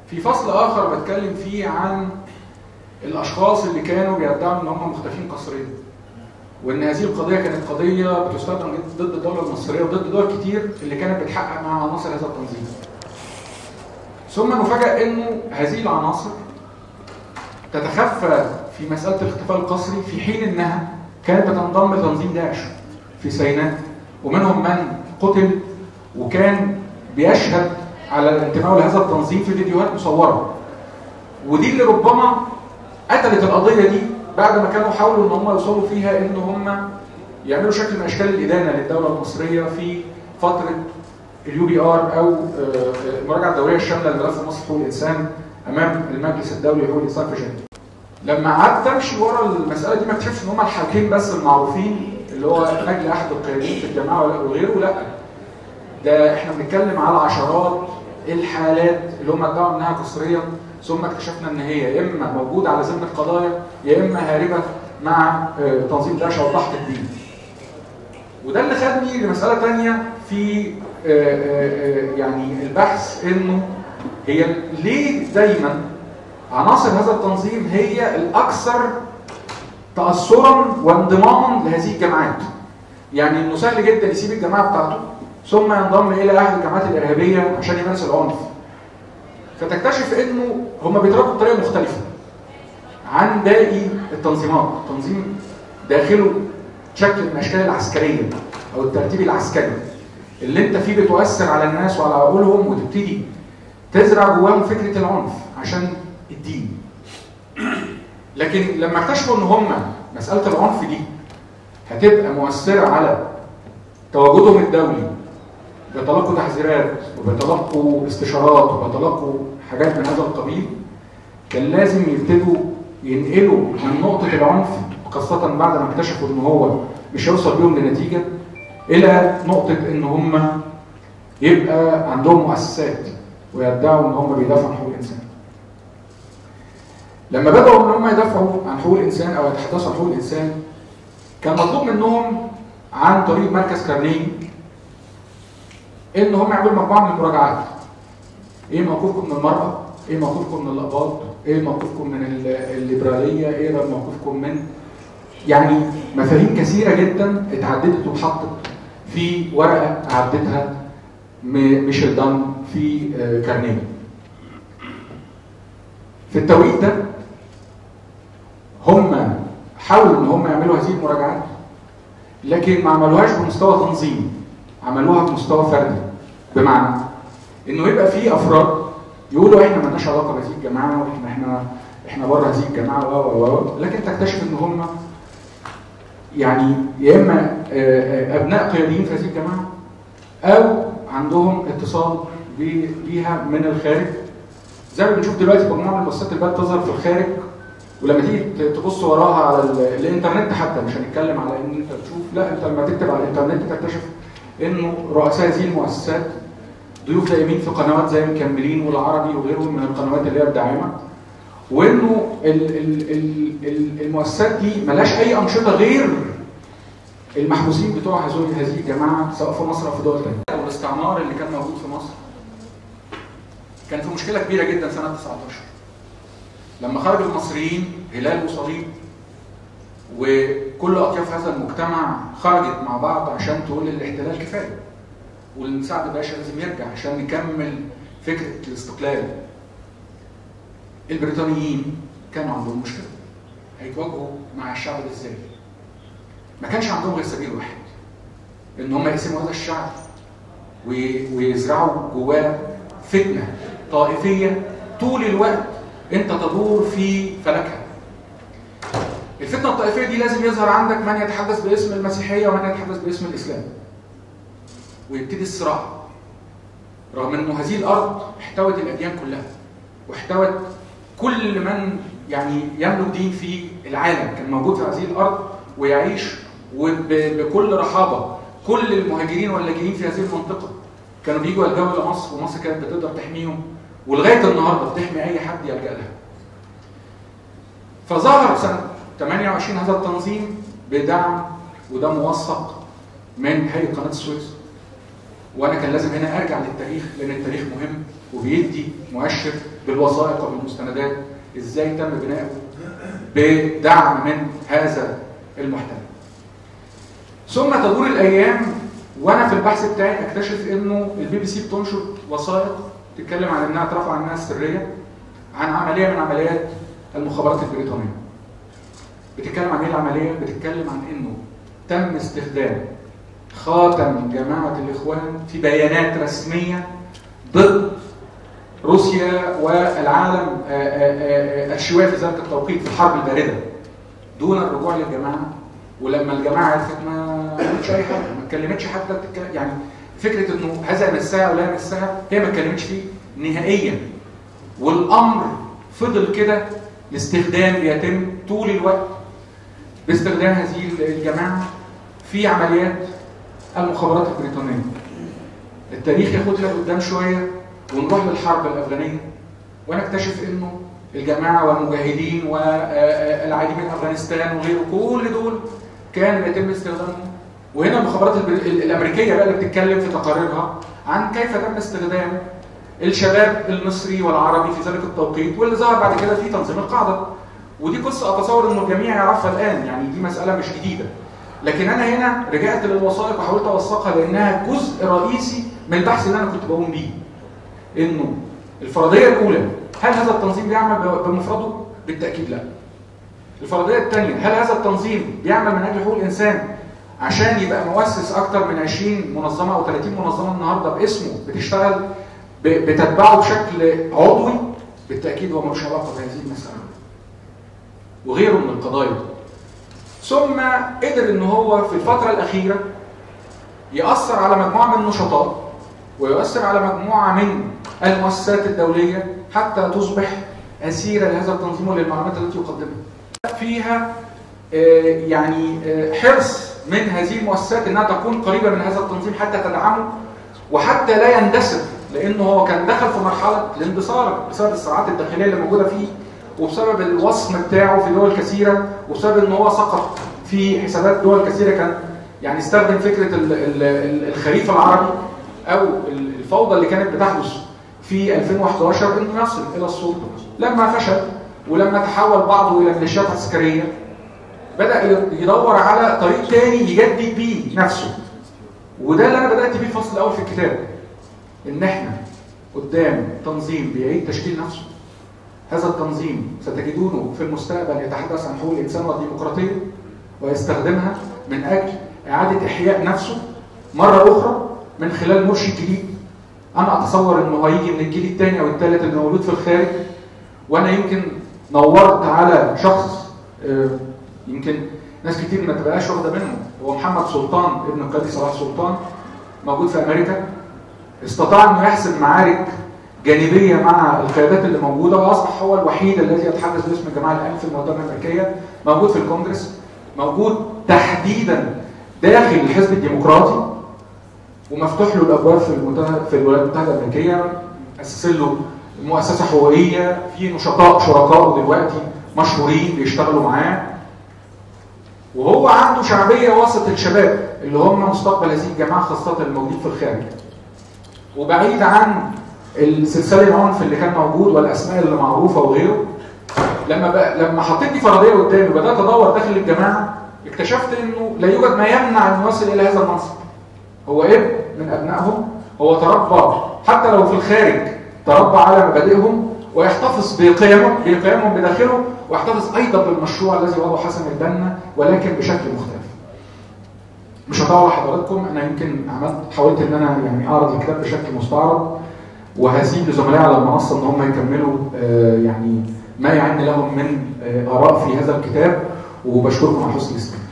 في فصل اخر بتكلم فيه عن الاشخاص اللي كانوا بيدعوا ان هم مختفين قسريا وان هذه القضيه كانت قضيه بتستخدم ضد الدوله المصريه وضد دول كتير اللي كانت بتحقق مع عناصر هذا التنظيم ثم نفاجأ انه هذه العناصر تتخفى في مساله الاختفاء القسري في حين انها كانت بتنضم لتنظيم داعش في سيناء ومنهم من قتل وكان بيشهد على الانتماء لهذا التنظيم في فيديوهات مصوره ودي اللي ربما قتلت القضيه دي بعد ما كانوا حاولوا ان هم يوصلوا فيها ان هم يعملوا شكل من اشكال الادانه للدوله المصريه في فتره اليو بي ار او المراجعه الدوليه الشامله لملف مصر حقوق الانسان امام المجلس الدولي لحقوق الانسان في جنيف. لما قعدت امشي ورا المساله دي ما اكتشفتش ان هم الحالتين بس المعروفين اللي هو نجل احد القياديين في الجماعه وغيره لا ده احنا بنتكلم على عشرات الحالات اللي هم ادعوا انها قسريه ثم اكتشفنا ان هي يا اما موجوده على ذمه قضايا يا اما هاربه مع تنظيم داعش او ضحك الدين. وده اللي خدني لمساله ثانيه في يعني البحث انه هي ليه دايما عناصر هذا التنظيم هي الاكثر تاثرا وانضماما لهذه الجماعات. يعني انه سهل جدا يسيب الجماعه بتاعته ثم ينضم الى احد الجماعات الارهابيه عشان يمارس العنف. فتكتشف انه هم بيتربوا بطريقه مختلفه عن باقي التنظيمات، تنظيم داخله شكل من اشكال العسكريه او الترتيب العسكري اللي انت فيه بتؤثر على الناس وعلى عقولهم وتبتدي تزرع جواهم فكره العنف عشان الدين. لكن لما اكتشفوا ان هم مساله العنف دي هتبقى مؤثره على تواجدهم الدولي بيتلقوا تحذيرات وبيتلقوا استشارات وبيتلقوا حاجات من هذا القبيل كان لازم يبتدوا ينقلوا من نقطة العنف خاصة بعد ما اكتشفوا ان هو مش هيوصل بيهم لنتيجة إلى نقطة ان هم يبقى عندهم مؤسسات ويدعوا ان هم بيدافعوا عن حقوق الإنسان. لما بدأوا ان هم يدافعوا عن حقوق الإنسان أو يتحدثوا عن حقوق الإنسان كان مطلوب منهم عن طريق مركز كارنيجي ان هم يعملوا مجموعه من المراجعات ايه موقفكم من المراه ايه موقفكم من الاقباط ايه موقفكم من الليبراليه ايه موقفكم من يعني مفاهيم كثيره جدا اتعددت واتحطت في ورقه عدتها ميشيل دان في كارنيجي في التوقيت ده هم حاولوا ان هم يعملوا هذه المراجعات لكن ما عملوهاش بمستوى تنظيم عملوها بمستوى فردي بمعنى انه يبقى في افراد يقولوا احنا مالناش علاقه بهذه الجماعه واحنا احنا احنا بره هذه الجماعه و و لكن تكتشف ان هم يعني يا اما ابناء قياديين في هذه الجماعه او عندهم اتصال بيها من الخارج زي ما بنشوف دلوقتي مجموعه من البوستات اللي بقت تظهر في الخارج ولما تيجي تبص وراها على الانترنت حتى مش هنتكلم على ان انت تشوف لا انت لما تكتب على الانترنت تكتشف انه رؤساء هذه المؤسسات ضيوف دائمين في قنوات زي مكملين والعربي وغيرهم من القنوات اللي هي الداعمه وانه ال ال ال المؤسسات دي ملهاش اي انشطه غير المحبوسين بتوع هذه الجماعه سواء في مصر او في دول ثانيه. والاستعمار اللي كان موجود في مصر كان في مشكله كبيره جدا سنه 19 لما خرج المصريين هلال وصليب وكل اطياف هذا المجتمع خرجت مع بعض عشان تقول الاحتلال كفايه وان سعد باشا لازم يرجع عشان نكمل فكره الاستقلال البريطانيين كانوا عندهم مشكله هيتواجهوا مع الشعب ده ازاي ما كانش عندهم غير سبيل واحد ان هم يقسموا هذا الشعب ويزرعوا جواه فتنه طائفيه طول الوقت انت تدور في فلكها الفتنه الطائفيه دي لازم يظهر عندك من يتحدث باسم المسيحيه ومن يتحدث باسم الاسلام ويبتدي الصراع رغم انه هذه الارض احتوت الاديان كلها واحتوت كل من يعني يملك دين في العالم كان موجود في هذه الارض ويعيش وبكل رحابه كل المهاجرين واللاجئين في هذه المنطقه كانوا بيجوا يلجأوا الى مصر ومصر كانت بتقدر تحميهم ولغايه النهارده بتحمي اي حد يلجأ لها. فظهر سنه 28 هذا التنظيم بدعم وده موثق من هيئه قناه السويس. وانا كان لازم هنا ارجع للتاريخ لان التاريخ مهم وبيدي مؤشر بالوثائق وبالمستندات ازاي تم بناؤه بدعم من هذا المحتل ثم تدور الايام وانا في البحث بتاعي اكتشف انه البي بي سي بتنشر وثائق تتكلم عن انها ترفع عنها السريه عن عمليه من عمليات المخابرات البريطانيه بتتكلم عن ايه العمليه بتتكلم عن انه تم استخدام خاتم جماعه الاخوان في بيانات رسميه ضد روسيا والعالم الشيوعي في ذلك التوقيت في الحرب البارده دون الرجوع للجماعه ولما الجماعه عرفت ما قالتش اي حاجه ما اتكلمتش حتى يعني فكره انه هذا يمسها ولا يمسها هي ما اتكلمتش فيه نهائيا والامر فضل كده الاستخدام بيتم طول الوقت باستخدام هذه الجماعه في عمليات المخابرات البريطانيه التاريخ ياخدنا لقدام شويه ونروح للحرب الافغانيه وانا اكتشف انه الجماعه والمجاهدين والعادي من افغانستان وغيره كل دول كان بيتم استخدامهم وهنا المخابرات الامريكيه بقى اللي بتتكلم في تقاريرها عن كيف تم استخدام الشباب المصري والعربي في ذلك التوقيت واللي ظهر بعد كده في تنظيم القاعده ودي قصه اتصور انه الجميع يعرفها الان يعني دي مساله مش جديده لكن انا هنا رجعت للوثائق وحاولت اوثقها لانها جزء رئيسي من البحث اللي انا كنت بقوم بيه انه الفرضيه الاولى هل هذا التنظيم بيعمل بمفرده؟ بالتاكيد لا. الفرضيه الثانيه هل هذا التنظيم بيعمل من اجل حقوق الانسان عشان يبقى مؤسس اكثر من 20 منظمه او 30 منظمه النهارده باسمه بتشتغل بتتبعه بشكل عضوي؟ بالتاكيد هو ملوش علاقه بهذه المساله. وغيره من القضايا. ثم قدر ان هو في الفتره الاخيره ياثر على مجموعه من النشطاء ويؤثر على مجموعه من المؤسسات الدوليه حتى تصبح اسيره لهذا التنظيم وللمعلومات التي يقدمها. فيها يعني حرص من هذه المؤسسات انها تكون قريبه من هذا التنظيم حتى تدعمه وحتى لا يندثر لانه هو كان دخل في مرحله الاندثار بسبب الصراعات الداخليه اللي موجوده فيه وبسبب الوصم بتاعه في دول كثيره وبسبب ان هو سقط في حسابات دول كثيره كان يعني استخدم فكره الخريف العربي او الفوضى اللي كانت بتحدث في 2011 انه يصل الى السلطه لما فشل ولما تحول بعضه الى ميليشيات عسكريه بدا يدور على طريق تاني يجدد بيه نفسه وده اللي انا بدات بيه الفصل الاول في الكتاب ان احنا قدام تنظيم بيعيد تشكيل نفسه هذا التنظيم ستجدونه في المستقبل يتحدث عن حقوق الانسان والديمقراطيه ويستخدمها من اجل اعاده احياء نفسه مره اخرى من خلال مرشد جديد انا اتصور انه هيجي من الجيل الثاني او الثالث اللي موجود في الخارج وانا يمكن نورت على شخص يمكن ناس كتير ما تبقاش واخده منه هو محمد سلطان ابن القاضي صلاح سلطان موجود في امريكا استطاع انه يحسم معارك جانبيه مع القيادات اللي موجوده واصبح هو الوحيد الذي يتحدث باسم الجماعه الان في المنظمه الامريكيه موجود في الكونجرس موجود تحديدا داخل الحزب الديمقراطي ومفتوح له الابواب في المنتهى في الولايات المتحده الامريكيه اسس له مؤسسه حقوقيه في نشطاء شركائه دلوقتي مشهورين بيشتغلوا معاه وهو عنده شعبيه وسط الشباب اللي هم مستقبل هذه الجماعه خاصه الموجودين في الخارج وبعيد عن السلسله العنف اللي كان موجود والاسماء اللي معروفه وغيره لما بقى لما حطيت دي فرضيه قدامي وبدات ادور داخل الجماعه اكتشفت انه لا يوجد ما يمنع انه يصل الى هذا المنصب هو ابن من ابنائهم هو تربى حتى لو في الخارج تربى على مبادئهم ويحتفظ بقيمهم بقيمهم بداخله ويحتفظ ايضا بالمشروع الذي وضعه حسن البنا ولكن بشكل مختلف. مش هطول حضراتكم انا يمكن عملت حاولت ان انا يعني اعرض الكتاب بشكل مستعرض وهسيب لزملائي على المنصه ان هم يكملوا آه يعني ما يعني لهم من آه اراء في هذا الكتاب وبشكركم على حسن الاستماع.